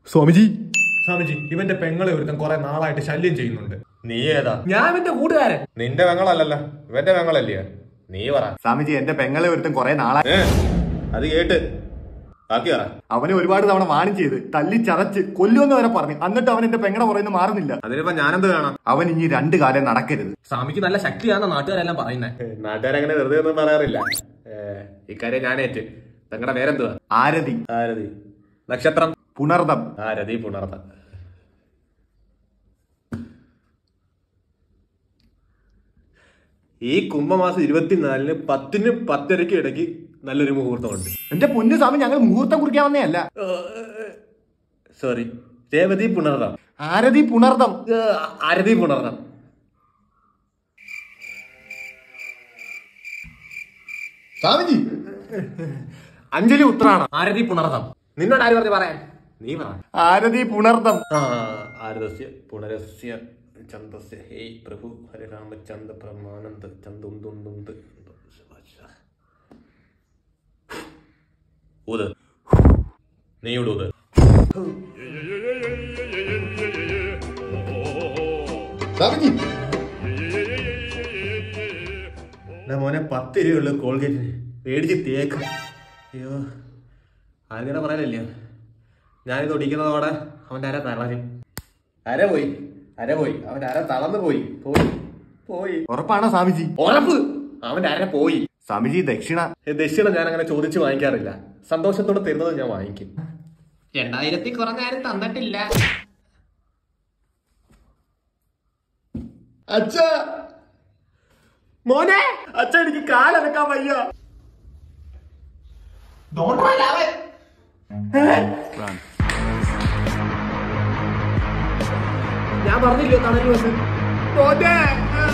സ്വാമിജി സ്വാമിജി ഇവന്റെ പെങ്ങളെ ഒരുത്തൻ കുറെ നാളായിട്ട് ശല്യം ചെയ്യുന്നുണ്ട് നീ ഏതാ ഞാൻ ഇവന്റെ കൂട്ടുകാരൻ നിന്റെ പെങ്ങളല്ലല്ലോ ഇവന്റെ പെങ്ങളല്ലേ നീ പറ സ്വാമിജി എന്റെ പെങ്ങളെ ഒരുത്തൻ കുറെ നാളായി ഏ അത് കേട്ട് ബാക്കി പറ അവനെ ഒരുപാട് തവണ വാണി ചെയ്ത് തല്ലി ചതച്ച് കൊല്ലുമെന്ന് വരെ പറഞ്ഞു എന്നിട്ട് അവൻ എന്റെ പെങ്ങളെ പറയുന്നത് മാറുന്നില്ല അതിനിപ്പോ ഞാനെന്ത് കാണാം അവൻ ഇനി രണ്ട് കാലം നടക്കരുത് സ്വാമിക്ക് നല്ല ശക്തിയാണെന്ന നാട്ടുകാരെല്ലാം പറയുന്നത് നാട്ടുകാരങ്ങനെ വെറുതെ ഒന്നും പറയാറില്ല ഏ, ഇക്കാര്യം ഞാനേറ്റ് നിങ്ങളുടെ പേരെന്തുവാ ആരതി ആരതി നക്ഷത്രം പുണർദം ആരതി പുണർന്ന ഈ കുംഭമാസം ഇരുപത്തിനാലിന് പത്തിന് പത്തരയ്ക്ക് ഇടയ്ക്ക് നല്ലൊരു മുഹൂർത്തമുണ്ട് എന്റെ പൊന്നു സ്വാമി ഞങ്ങൾ മുഹൂർത്തം കുറിക്കാൻ വന്നതല്ല സോറി രേവതി പുണർന്നം ആരതി പുണർദം ആരതി പുണർന്നം സ്വാമിജി അഞ്ജലി ഉത്രാണ് ആരതി പുണർന്നം നിന്നോട് ആര് പറഞ്ഞു പറയാൻ നീ പറ ആരതി പുണർദം ആ ആരതസ്യ പുനരസ്യ ചന്ദസ്യ ഹേ പ്രഭു ഹരിരാമചന്ദ്ര പ്രമാനന്ദ ചന്ദും ദുന്ദുന്ത് ഊത് നീ ഊത് സ്വാമിജി എന്നാ മോനെ പത്ത് രൂപയുള്ളു കോൾഗേറ്റിന് മേടിച്ച് തേക്ക് അയ്യോ ആരുടെ പറയാനില്ല ഞാനിത് ഒടിക്കുന്നതോടെ അവൻ്റെ അര തളഞ്ഞു അര പോയി അര പോയി അവൻ്റെ അര തളർന്നു പോയി പോയി പോയി ഉറപ്പാണോ സ്വാമിജി ഉറപ്പ് അവൻ്റെ അര പോയി സ്വാമിജി ദക്ഷിണ ഏ, ദക്ഷിണ ഞാൻ അങ്ങനെ ചോദിച്ചു വാങ്ങിക്കാറില്ല സന്തോഷത്തോടെ തരുന്നത് ഞാൻ വാങ്ങിക്കും രണ്ടായിരത്തി കുറഞ്ഞ ആരും തന്നിട്ടില്ല അച്ഛ മോനെ അച്ഛ എനിക്ക് കാലനക്കാൻ വയ്യ ഞാൻ പറഞ്ഞില്ലോ തണല് വന്ന് മോനെ